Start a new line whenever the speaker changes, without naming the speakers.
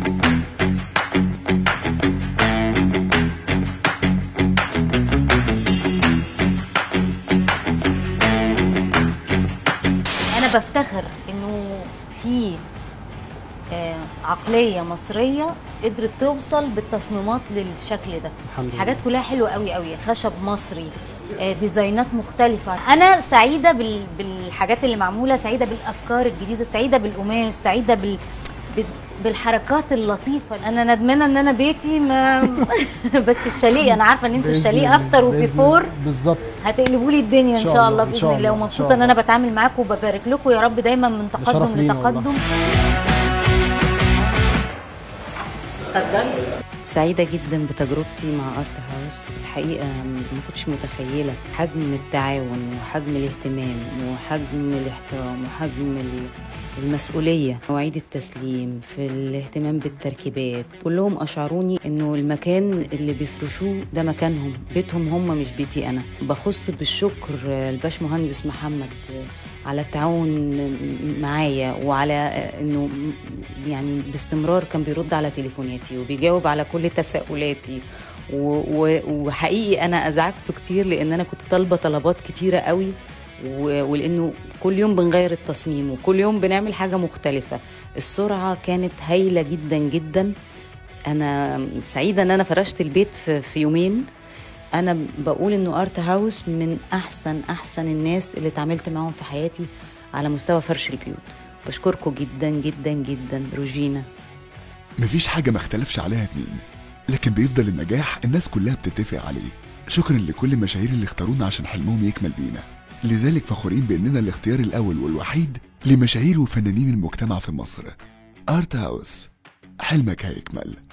انا بفتخر انه في آه، عقليه مصريه قدرت توصل بالتصميمات للشكل ده
الحمد لله.
حاجات كلها حلوه قوي قوي خشب مصري آه، ديزاينات مختلفة أنا سعيدة بال... بالحاجات اللي معمولة سعيدة بالأفكار الجديدة سعيدة بالقماش سعيدة بال... بال- بالحركات اللطيفة أنا ندمانة إن أنا بيتي ما بس الشاليه أنا عارفة إن أنتوا
بإذن
الشاليه
الله،
أفتر
بإذن
وبيفور
الله. بالظبط
هتقلبوا لي الدنيا ان
إن شاء
شاء
الله،
الله
إن
باذن
شاء
الله
الله، إن
ومبسوطه
شاء
ان انا
الله.
بتعامل معاكم وببارك لكم يا رب دايما من
شرف
تقدم
لينا والله.
لتقدم اتفضلي
سعيدة جدا بتجربتي مع ارت هاوس الحقيقة ما كنتش متخيلة حجم التعاون وحجم الاهتمام وحجم الاحترام وحجم ال- المسؤولية مواعيد التسليم في الاهتمام بالتركيبات كلهم أشعروني إنه المكان اللي بيفرشوه ده مكانهم بيتهم هم مش بيتي أنا بخص بالشكر الباش مهندس محمد على التعاون معايا وعلى انه يعني باستمرار كان بيرد على تليفوناتي وبيجاوب على كل تساؤلاتي و- و- وحقيقي انا ازعجته كتير لان انا كنت طالبه طلبات كتيره قوي و- ولانه كل يوم بنغير التصميم وكل يوم بنعمل حاجه مختلفه السرعه كانت هايله جدا جدا انا سعيده ان انا فرشت البيت في, في يومين انا بقول انه ارت هاوس من احسن احسن الناس اللي اتعاملت معاهم في حياتي على مستوى فرش البيوت بشكركم جدا جدا جدا روجينا
مفيش حاجة ما اختلفش عليها اتنين لكن بيفضل النجاح الناس كلها بتتفق عليه شكرا لكل المشاهير اللي اختارونا عشان حلمهم يكمل بينا لذلك فخورين باننا الاختيار الاول والوحيد لمشاهير وفنانين المجتمع في مصر ارت هاوس حلمك هيكمل